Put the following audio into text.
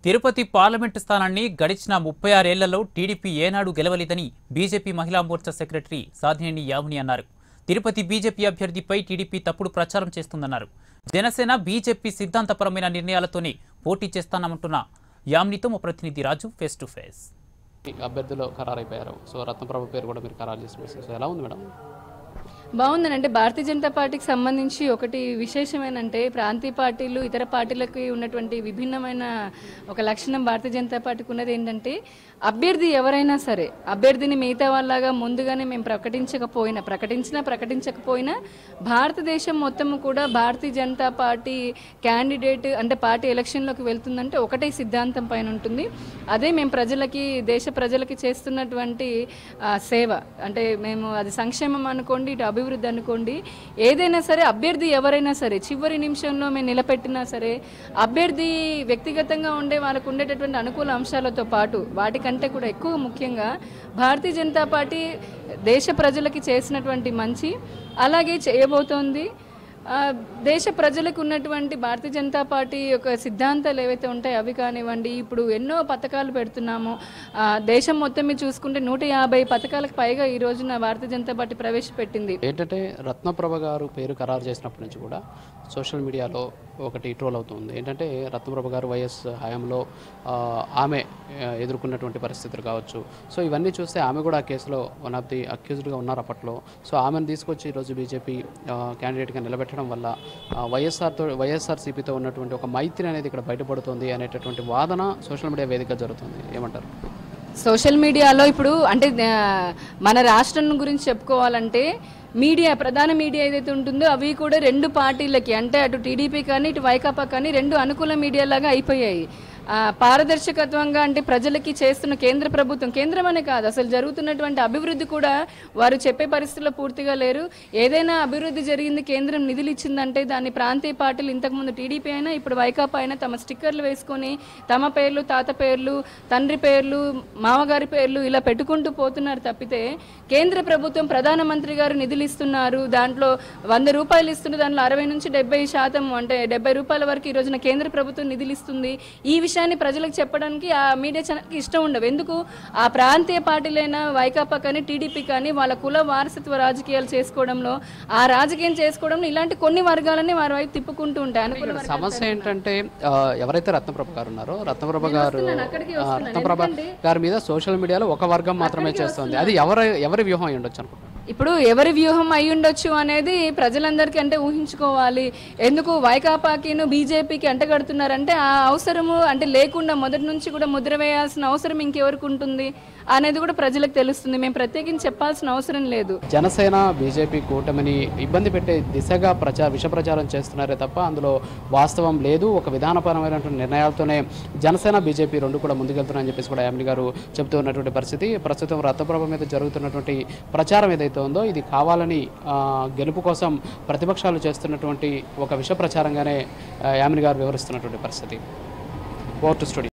Tirupati parliament స్థానాన్ని గడిచిన ముప్పై ఆరేళ్లలో టీడీపీ ఏనాడు గెలవలేదని బీజేపీ మహిళా మోర్చా సెక్రటరీ సాధినేని యాముని అన్నారు తిరుపతి బీజేపీ అభ్యర్థిపై టీడీపీ తప్పుడు ప్రచారం చేస్తుందన్నారు జనసేన బీజేపీ సిద్ధాంతపరమైన నిర్ణయాలతోనే పోటీ చేస్తానంటున్న యామ్నితో మా ప్రతినిధి రాజు ఫేస్ టు ఫేస్ అభ్యర్థులు ఖరారైపోయారు సో రత్నప్రభ పేరు కూడా మీరు ఖరారు చేసిన పరిస్థితి. సో ఎలా ఉంది మేడం బాగుందని అంటే భారతీయ జనతా పార్టీకి సంబంధించి ఒకటి విశేషమేనంటే ప్రాంతీయ పార్టీలు ఇతర పార్టీలకి ఉన్నటువంటి విభిన్నమైన ఒక లక్షణం భారతీయ జనతా పార్టీకి ఉన్నది ఏంటంటే అభ్యర్థి ఎవరైనా సరే అభ్యర్థిని మిగతా వాళ్ళగా ముందుగానే మేము ప్రకటించకపోయినా ప్రకటించినా ప్రకటించకపోయినా భారతదేశం మొత్తం కూడా భారతీయ జనతా పార్టీ క్యాండిడేట్ అంటే పార్టీ ఎలక్షన్లోకి వెళ్తుందంటే ఒకటే సిద్ధాంతం పైన ఉంటుంది అదే మేము ప్రజలకి దేశ ప్రజలకి చేస్తున్నటువంటి ఆ, సేవ అంటే మేము అది సంక్షేమం అనుకోండి ఇటు అభివృద్ధి అనుకోండి ఏదైనా సరే అభ్యర్థి ఎవరైనా సరే చివరి నిమిషంలో మేము నిలబెట్టినా సరే అభ్యర్థి వ్యక్తిగతంగా ఉండే వాళ్ళకు ఉండేటటువంటి అనుకూల అంశాలతో పాటు వాటికంటే కూడా ఎక్కువ ముఖ్యంగా భారతీయ జనతా పార్టీ దేశ ప్రజలకి చేసినటువంటి మంచి అలాగే చేయబోతోంది ఆ, దేశ ప్రజలకు ఉన్నటువంటి భారతీయ జనతా పార్టీ యొక్క సిద్ధాంతాలు ఏవైతే ఉంటాయో అవి కానివ్వండి ఇప్పుడు ఎన్నో పథకాలు పెడుతున్నాము ఆ, దేశం మొత్తం మీద చూసుకుంటే నూట యాభై పథకాలకు పైగా ఈ రోజున భారతీయ జనతా పార్టీ ప్రవేశపెట్టింది ఏంటంటే రత్నప్రభ గారు పేరు ఖరారు చేసినప్పటి నుంచి కూడా సోషల్ మీడియాలో ఒకటి ట్రోల్ అవుతుంది ఏంటంటే రత్నప్రభ గారు వైఎస్ హయాంలో ఆ, ఆమె ఆ, ఎదుర్కొన్నటువంటి పరిస్థితులు కావచ్చు సో ఇవన్నీ చూస్తే ఆమె కూడా ఆ కేసులో వన్ ఆఫ్ ది అక్యూజ్డ్గా ఉన్నారు అప్పట్లో సో ఆమెను తీసుకొచ్చి ఈరోజు బీజేపీ క్యాండిడేట్గా నిలబెట్టడం వల్ల ఆ, వైఎస్ఆర్తో వైఎస్ఆర్సీపీతో ఉన్నటువంటి ఒక మైత్రి అనేది ఇక్కడ బయటపడుతుంది అనేటటువంటి వాదన సోషల్ మీడియా వేదికగా జరుగుతుంది ఏమంటారు సోషల్ మీడియాలో ఇప్పుడు అంటే ఆ, మన రాష్ట్రం గురించి చెప్పుకోవాలంటే మీడియా ప్రధాన మీడియా ఏదైతే ఉంటుందో అవి కూడా రెండు పార్టీలకి అంటే అటు టీడీపీ కానీ ఇటు వైకాపా కానీ రెండు అనుకూల మీడియా లాగా అయిపోయాయి ఆ, పారదర్శకత్వంగా అంటే ప్రజలకి చేస్తున్న కేంద్ర ప్రభుత్వం కేంద్రం అనే కాదు అసలు జరుగుతున్నటువంటి అభివృద్ధి కూడా వారు చెప్పే పరిస్థితుల్లో పూర్తిగా లేరు ఏదైనా అభివృద్ధి జరిగింది కేంద్రం నిధులు ఇచ్చిందంటే దాన్ని ప్రాంతీయ పార్టీలు ఇంతకుముందు టీడీపీ అయినా ఇప్పుడు వైకాపా అయినా తమ స్టిక్కర్లు వేసుకొని తమ పేర్లు తాత పేర్లు తండ్రి పేర్లు మామగారి పేర్లు ఇలా పెట్టుకుంటూ పోతున్నారు తప్పితే కేంద్ర ప్రభుత్వం ప్రధానమంత్రి గారు నిధులు ఇస్తున్నారు దాంట్లో వంద రూపాయలు ఇస్తున్న దాంట్లో అరవై నుంచి డెబ్బై శాతం అంటే డెబ్బై రూపాయల వరకు ఈ రోజున కేంద్ర ప్రభుత్వం నిధులు ఇస్తుంది ఈ విషయాన్ని ప్రజలకు చెప్పడానికి ఆ మీడియా ఛానల్కి ఇష్టం ఉండవు ఎందుకు ఆ ప్రాంతీయ పార్టీలైన వైకాపా కానీ టీడీపీ కానీ వాళ్ళ కుల వారసత్వ రాజకీయాలు చేసుకోవడంలో ఆ రాజకీయం చేసుకోవడంలో ఇలాంటి కొన్ని వర్గాలని వారి వైపు తిప్పుకుంటూ ఉంటాయి అనుకున్న ఇక్కడ సమస్య ఏంటంటే ఆ, ఎవరైతే రత్నప్రభ గారు ఉన్నారో రత్నప్రభ గారు అక్కడికి ఆ, రత్నప్రభ గారి మీద సోషల్ మీడియాలో ఒక వర్గం మాత్రమే చేస్తుంది అది ఎవరి ఎవరి వ్యూహం అయి ఉండొచ్చు అనుకుంటున్నాను ఇప్పుడు ఎవరి వ్యూహం అయి ఉండొచ్చు అనేది ప్రజలందరికీ అంటే ఊహించుకోవాలి ఎందుకు వైకాపాకిను బీజేపీకి అంటగడుతున్నారంటే ఆ అవసరము అంటే లేకుండా మొదటి నుంచి కూడా ముద్ర వేయాల్సిన అవసరం ఇంకెవరికి ఉంటుంది అనేది కూడా ప్రజలకు తెలుస్తుంది మేము ప్రత్యేకించి చెప్పాల్సిన అవసరం లేదు జనసేన బీజేపీ కూటమిని ఇబ్బంది పెట్టే దిశగా ప్రచార విష ప్రచారం చేస్తున్నారే తప్ప అందులో వాస్తవం లేదు ఒక విధానపరమైనటువంటి నిర్ణయాలతోనే జనసేన బీజేపీ రెండు కూడా ముందుకెళ్తున్నాయని చెప్పేసి కూడా యామిని గారు చెబుతూ ఉన్నటువంటి పరిస్థితి ప్రస్తుతం రత్నప్రభ మీద జరుగుతున్నటువంటి ప్రచారం ఏదైతే ఉందో ఇది కావాలని ఆ, గెలుపు కోసం ప్రతిపక్షాలు చేస్తున్నటువంటి ఒక విష ప్రచారంగానే ఆ, యామిని గారు వివరిస్తున్నటువంటి పరిస్థితి ఓటు స్టూడియో